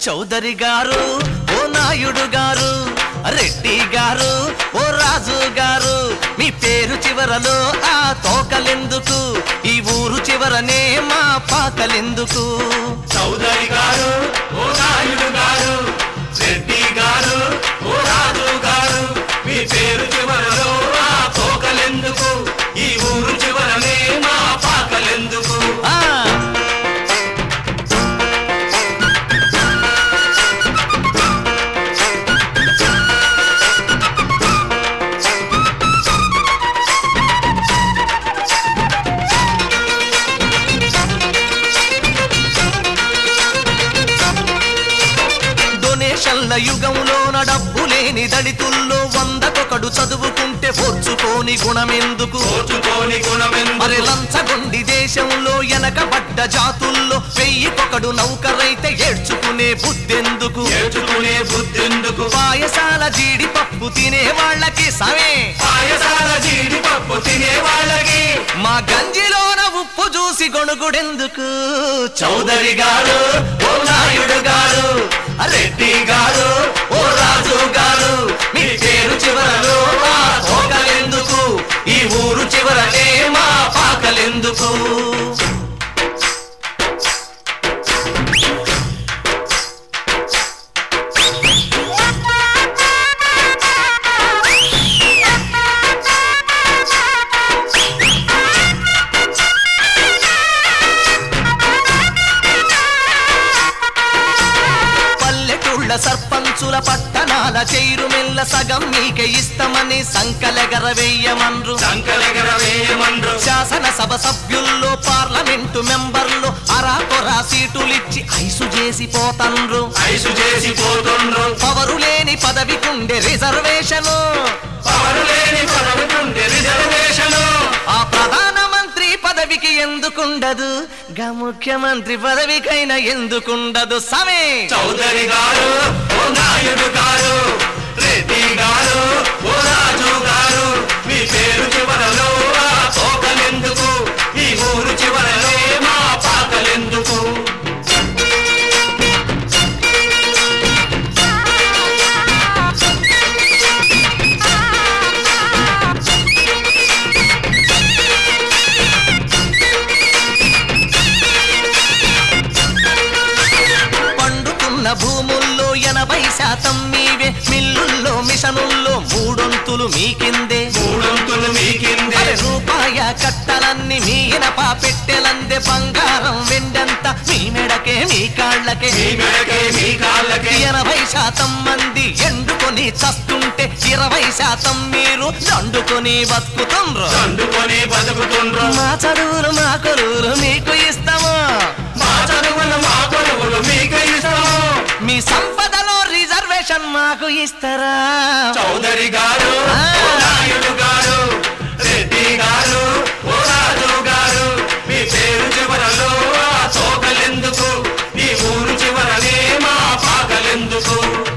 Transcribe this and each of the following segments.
చౌదరి గారు ఓ నాయుడు గారు రెడ్డి గారు ఓ రాజు గారు మీ పేరు చివరలో ఆ తోకలెందుకు ఈ ఊరు చివరనే మా పాకలెందుకు చౌదరి గారు ఓ నాయుడు గారు రెడ్డి గారు ఓ రాజు గారు మీ పేరు చివరలో ఆ తోకలెందుకు ఈ ఊరు చివరనే మా పాకలెందుకు ఆ డొనేషన్ల యుగంలోన డబ్బు లేని దళితుల్లో వందకొకడు చదువుకుంటే ఓర్చుకోని గుణమెందుకు ఓచుకోని గుణమెందుకు మరి లంచగొండి దేశంలో వెనకబడ్డ జాతుల్లో వెయ్యికొకడు నౌకరైతే ఏడ్చుకునే బుద్ధెందుకు నేర్చుకునే బుద్ధెందుకు పాయసాల జీడిపప్పు తినే వాళ్ళకి సమే పాయసాల జీడిపప్పు తినే వాళ్ళకి మా గంజిలోన ఉప్పు చూసి గొణుగుడెందుకు చౌదరి గారు ఓ నాయుడు గారు రెడ్డి గారు ఓ రాజు గారు మీ పేరు చివరలో ఆ తోకలెందుకు ఈ ఊరు చివరనే మా పాకలెందుకు పల్లెటూళ్ళ సర్పంచుల పట్టణాల చైరు మెల్ల సగం మీకే ఇస్తామని సంకలెగర వెయ్యమన్రు సంకలెగర వేయమండ్రు శాసనసభ సభ్యుల్లో పార్లమెంటు మెంబర్లు అరాకొరా సీటులిచ్చి ఐసు చేసి పోతన్రు ఐసు చేసి పోతుండ్రు పవరు లేని పదవికుండే రిజర్వేషను పవరు లేని పదవికుంటే రిజర్వేషను ఆ ప్రధానమంత్రి పదవికి ఎందుకుండదు గా ముఖ్యమంత్రి పదవికైనా ఎందుకుండదు సమే చౌదరి గారు ఓ నాయుడు గారు రెడ్డి గారు ఓ రాజు గారు మీ పేరు చివరలో ఆ తోకలెందుకు ఈ ఊరు చివరలో మా పాకలెందుకు పండుతున్న భూముల్లో ఎనభై శాతం మీవే మిల్లుల్లో మిషనుల్లో మూడొంతులు మీకిందే మూడొంతులు మీకిందే అరే రూపాయ కట్టలన్నీ మీ ఇనప పెట్టెలందే బంగారం వెండంత మీ మెడకే మీ కాళ్ళకే మీ మెడకే మీ కాళ్ళకే ఎనభై శాతం మంది ఎండుకొని చస్తుంటే ఇరవై శాతం మీరు దండుకొని బతుకుతుండ్రు దండుకొని బతుకుతుండ్రు మా చదువులు మా కొలువులు మీకు ఇస్తాము మా చదువులు మా కొలువులు మీకు ఇస్తాము మీ సంపదలో రిజర్వేషన్ మాకు ఇస్తారా చౌదరి గారు ఆ. ఓ నాయుడు గారు రెడ్డి గారు ఓ రాజు గారు మీ పేరు చివరలో ఆ తోకలెందుకు ఈ ఊరు చివరనే మా పాకలెందుకు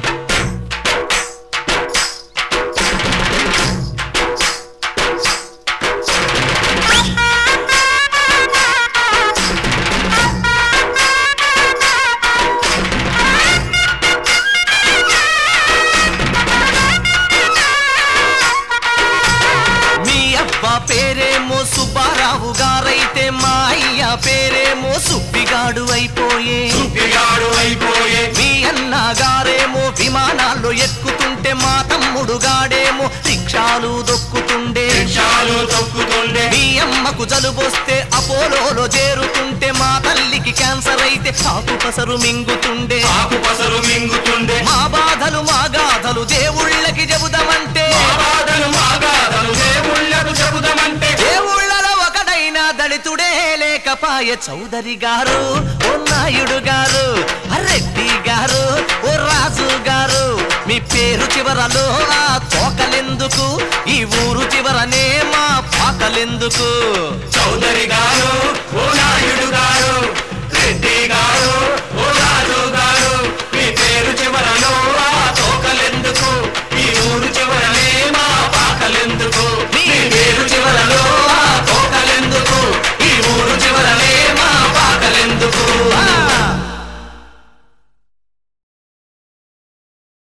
మీ అబ్బ పేరేమో సుబ్బారావు గారైతే మా అయ్య పేరేమో సుబ్బిగాడు అయిపోయే సుప్పిగాడు అయిపోయే మీ అన్న గారేమో విమానాల్లో ఎక్కుతుంటే మా తమ్ముడు గాడేమో రిక్షాలు దొక్కుతుండే రిక్షాలు తొక్కుతుండే మీ అమ్మకు జలుబొస్తే అపోలోలో చేరుతుంటే మా తల్లికి క్యాన్సర్ అయితే ఆకు పసరు మింగుతుండే ఆకు పసరు మింగుతుండే మా బాధలు మా గాథలు దేవుళ్ళకి చెబుదామంటే మా బాధలు మా గాథలు దేవుళ్ళకు చెబుదామంటే దేవుళ్ళలో ఒకడైనా దళితుడే లేకపాయ చౌదరి గారు ఓ నాయుడు గారు రెడ్డి గారు ఓ రాజు గారు మీ పేరు చివరలో ఆ తోకలెందుకు ఈ ఊరు చివరనే మా పాకలెందుకు చౌదరి